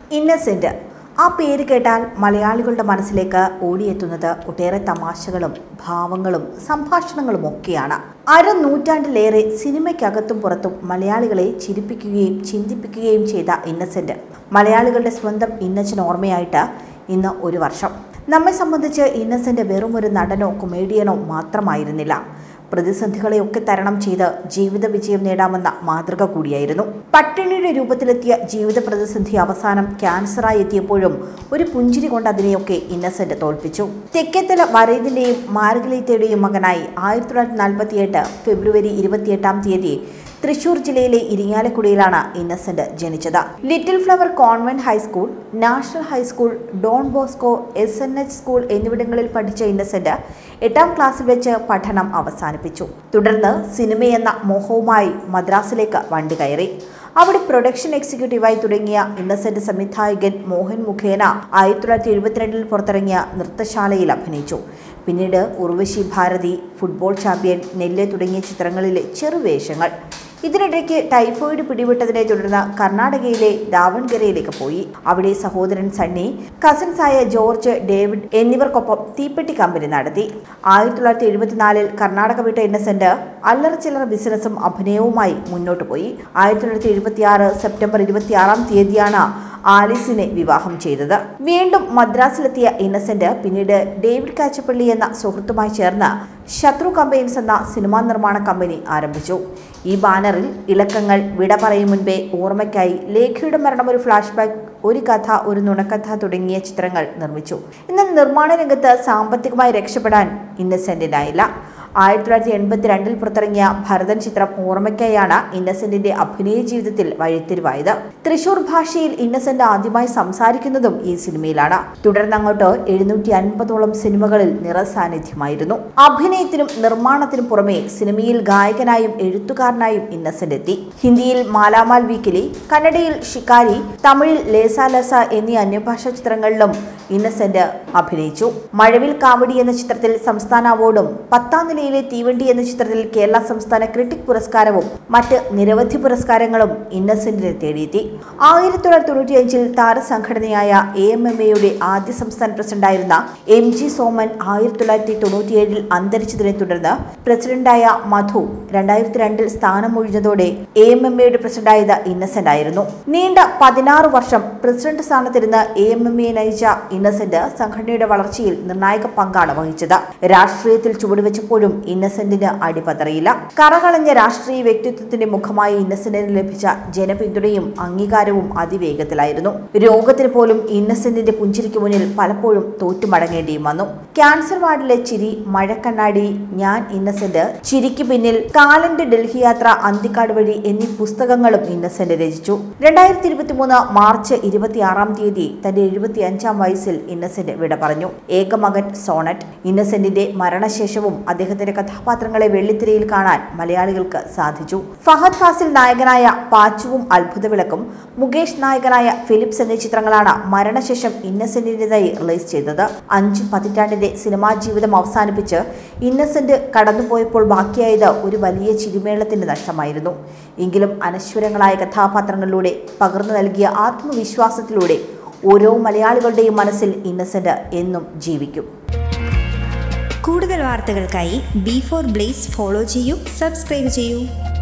ഇന്നസെന്റ് ആ പേര് കേട്ടാൽ മലയാളികളുടെ മനസ്സിലേക്ക് ഓടിയെത്തുന്നത് ഒട്ടേറെ തമാശകളും ഭാവങ്ങളും സംഭാഷണങ്ങളും ഒക്കെയാണ് അര നൂറ്റാണ്ടിലേറെ സിനിമയ്ക്കകത്തും പുറത്തും മലയാളികളെ ചിരിപ്പിക്കുകയും ചിന്തിപ്പിക്കുകയും ചെയ്ത ഇന്നസെന്റ് മലയാളികളുടെ സ്വന്തം ഇന്നച്ചൻ ഓർമ്മയായിട്ട് ഇന്ന് ഒരു വർഷം നമ്മെ സംബന്ധിച്ച് ഇന്നസെന്റ് വെറും ഒരു നടനോ കൊമേഡിയനോ മാത്രമായിരുന്നില്ല പ്രതിസന്ധികളെയൊക്കെ തരണം ചെയ്ത് ജീവിത വിജയം നേടാമെന്ന മാതൃക കൂടിയായിരുന്നു പട്ടിണിയുടെ രൂപത്തിലെത്തിയ ജീവിത പ്രതിസന്ധി അവസാനം ക്യാൻസറായി എത്തിയപ്പോഴും ഒരു പുഞ്ചിരി കൊണ്ട് അതിനെയൊക്കെ ഇന്നസെന്റ് തോൽപ്പിച്ചു തെക്കേത്തല വരൈദിന്റെയും മാർഗലീത്തയുടെയും മകനായി ആയിരത്തി തൊള്ളായിരത്തി നാൽപ്പത്തിയെട്ട് ഫെബ്രുവരി ഇരുപത്തിയെട്ടാം തീയതി തൃശൂർ ജില്ലയിലെ ഇരിങ്ങാലക്കുടിയിലാണ് ഇന്നസെന്റ് ജനിച്ചത് little flower convent high school national high school Don Bosco S N H school എന്നിവിടങ്ങളിൽ പഠിച്ച ഇന്നസെന്റ് എട്ടാം ക്ലാസ്സിൽ വെച്ച് പഠനം അവസാനിപ്പിച്ചു തുടർന്ന് സിനിമയെന്ന മോഹവുമായി മദ്രാസിലേക്ക് വണ്ടി കയറി അവിടെ പ്രൊഡക്ഷൻ എക്സിക്യൂട്ടീവായി തുടങ്ങിയ ഇന്നസെന്റ് സംവിധായകൻ മോഹൻ മുഖേന ആയിരത്തി തൊള്ളായിരത്തി എഴുപത്തിരണ്ടിൽ പുറത്തിറങ്ങിയ നൃത്തശാലയിൽ അഭിനയിച്ചു പിന്നീട് ഉർവശി ഭാരതി ഫുട്ബോൾ ചാമ്പ്യൻ നെല്ല് തുടങ്ങിയ ചിത്രങ്ങളിലെ ചെറുവേഷങ്ങൾ ഇതിനിടയ്ക്ക് ടൈഫോയിഡ് പിടിപെട്ടതിനെ തുടർന്ന് കർണാടകയിലെ ദാവൺഗരയിലേക്ക് പോയി അവിടെ സഹോദരൻ സണ്ണി കസിൻസായ ജോർജ് ഡേവിഡ് എന്നിവർക്കൊപ്പം തീപ്പെട്ടി കമ്പനി നടത്തി ആയിരത്തി തൊള്ളായിരത്തി എഴുപത്തിനാലിൽ കർണാടക വിട്ട ഇന്നസെന്റ് അല്ലറ ചില്ലറ ബിസിനസ്സും അഭിനയവുമായി മുന്നോട്ട് പോയി ആയിരത്തി തൊള്ളായിരത്തി എഴുപത്തിയാറ് സെപ്റ്റംബർ ഇരുപത്തിയാറാം തീയതിയാണ് ആലിസിനെ വിവാഹം ചെയ്തത് വീണ്ടും മദ്രാസിലെത്തിയ ഇന്നസെന്റ് പിന്നീട് ഡേവിഡ് കാച്ചപ്പള്ളി എന്ന സുഹൃത്തുമായി ചേർന്ന് ശത്രു കമ്പൈൻസ് എന്ന സിനിമാ നിർമ്മാണ കമ്പനി ആരംഭിച്ചു ഈ ബാനറിൽ ഇളക്കങ്ങൾ വിട പറയും മുൻപേ ഓർമ്മയ്ക്കായി ലേഖയുടെ മരണം ഒരു ഫ്ലാഷ് ബാക്ക് ഒരു കഥ ഒരു നുണക്കഥ തുടങ്ങിയ ചിത്രങ്ങൾ നിർമ്മിച്ചു എന്നാൽ നിർമ്മാണ രംഗത്ത് സാമ്പത്തികമായി രക്ഷപ്പെടാൻ ഇന്നസെന്റിനായില്ല ആയിരത്തി തൊള്ളായിരത്തി എൺപത്തിരണ്ടിൽ പുറത്തിറങ്ങിയ ഭരതൻ ചിത്രം ഓർമ്മയ്ക്കായാണ് ഇന്നസെന്റിന്റെ അഭിനയ ജീവിതത്തിൽ വഴിത്തിരിവായത് തൃശൂർ ഭാഷയിൽ ഇന്നസെന്റ് ആദ്യമായി സംസാരിക്കുന്നതും ഈ സിനിമയിലാണ് തുടർന്ന് അങ്ങോട്ട് എഴുന്നൂറ്റി അൻപതോളം സിനിമകളിൽ നിറസാന്നിധ്യമായിരുന്നു അഭിനയത്തിനും നിർമ്മാണത്തിനും പുറമെ സിനിമയിൽ ഗായകനായും എഴുത്തുകാരനായും ഇന്നസെന്റ് എത്തി ഹിന്ദിയിൽ മാലാമാൽ വീക്കിലി കന്നഡയിൽ ഷിക്കാരി തമിഴിൽ ലേസ ലസ എന്നീ അന്യഭാഷാ ചിത്രങ്ങളിലും ഇന്നസെന്റ് അഭിനയിച്ചു മഴവിൽ കാവടി എന്ന ചിത്രത്തിൽ സംസ്ഥാന അവാർഡും പത്താം നിലയിലെ തീവണ്ടി എന്ന ചിത്രത്തിൽ കേരള സംസ്ഥാന ക്രിട്ടിക് പുരസ്കാരവും മറ്റ് നിരവധി പുരസ്കാരങ്ങളും ഇന്നസെന്റിനെ തേടിയെത്തി ആയിരത്തി തൊള്ളായിരത്തി തൊണ്ണൂറ്റിയഞ്ചിൽ താരസംഘടനയായ എ എം എം എയുടെ ആദ്യ സംസ്ഥാന പ്രസിഡന്റായിരുന്ന എം ജി സോമൻ ആയിരത്തി തൊള്ളായിരത്തി തൊണ്ണൂറ്റിയേഴിൽ അന്തരിച്ചതിനെ തുടർന്ന് പ്രസിഡന്റായ മധു രണ്ടായിരത്തി രണ്ടിൽ സ്ഥാനമൊഴിഞ്ഞതോടെ എ എം എം എയുടെ പ്രസിഡന്റായത് ഇന്നസെന്റ് ആയിരുന്നു നീണ്ട പതിനാറ് വർഷം പ്രസിഡന്റ് സ്ഥാനത്തിരുന്ന് എ എം എം എ നയിച്ച ഇന്നസെന്റ് സംഘടനയുടെ വളർച്ചയിൽ നിർണായക പങ്കാണ് വഹിച്ചത് രാഷ്ട്രീയത്തിൽ ചുവടുവെച്ചപ്പോഴും ഇന്നസെന്റിന് അടിപതറിയില്ല കറകളഞ്ഞ രാഷ്ട്രീയ വ്യക്തിത്വത്തിന്റെ മുഖമായി ഇന്നസെന്റിന് ലഭിച്ച ജനപിന്തുണയും അംഗീകാരവും അതിവേഗത്തിലായിരുന്നു രോഗത്തിന് പോലും ഇന്നസെന്റിന്റെ പുഞ്ചിരിക്ക് മുന്നിൽ പലപ്പോഴും തോറ്റുമടങ്ങേണ്ടിയും വന്നു ക്യാൻസർ വാർഡിലെ ചിരി മഴക്കണ്ണാടി ഞാൻ ഇന്നസെന്റ് ചിരിക്ക് പിന്നിൽ കാലന്റെ ഡൽഹി യാത്ര അന്തിക്കാട് വഴി എന്നീ പുസ്തകങ്ങളും ഇന്നസെന്റ് രചിച്ചു രണ്ടായിരത്തി ഇരുപത്തിമൂന്ന് മാർച്ച് ഇരുപത്തിയാറാം തീയതി തന്റെ എഴുപത്തി അഞ്ചാം വയസ്സിൽ ഇന്നസെന്റ് വിട പറഞ്ഞു ഏകമകൻ സോണറ്റ് ഇന്നസെന്റിന്റെ മരണശേഷവും അദ്ദേഹത്തിന്റെ കഥാപാത്രങ്ങളെ വെള്ളിത്തിരയിൽ കാണാൻ മലയാളികൾക്ക് സാധിച്ചു ഫഹദ് ഫാസിൽ നായകനായ പാച്ചുവും അത്ഭുതവിളക്കും മുകേഷ് നായകനായ ഫിലിപ്സ് എന്നീ ചിത്രങ്ങളാണ് മരണശേഷം ഇന്നസെന്റിന്റേതായി റിലീസ് ചെയ്തത് അഞ്ച് പതിറ്റാണ്ടിന്റെ സിനിമാ ജീവിതം അവസാനിപ്പിച്ച് ഇന്നസെന്റ് കടന്നുപോയപ്പോൾ ബാക്കിയായത് ഒരു വലിയ ചിരിമേളത്തിന്റെ നഷ്ടമായിരുന്നു എങ്കിലും അനശ്വരങ്ങളായ കഥാപാത്രങ്ങളിലൂടെ പകർന്നു നൽകിയ ആത്മവിശ്വാസത്തിലൂടെ ഓരോ മലയാളികളുടെയും മനസ്സിൽ ഇന്നസെന്റ് എന്നും ജീവിക്കും കൂടുതൽ വാർത്തകൾക്കായി ബി ഫോർ ബ്ലേസ് ഫോളോ ചെയ്യൂ സബ്സ്ക്രൈബ് ചെയ്യൂ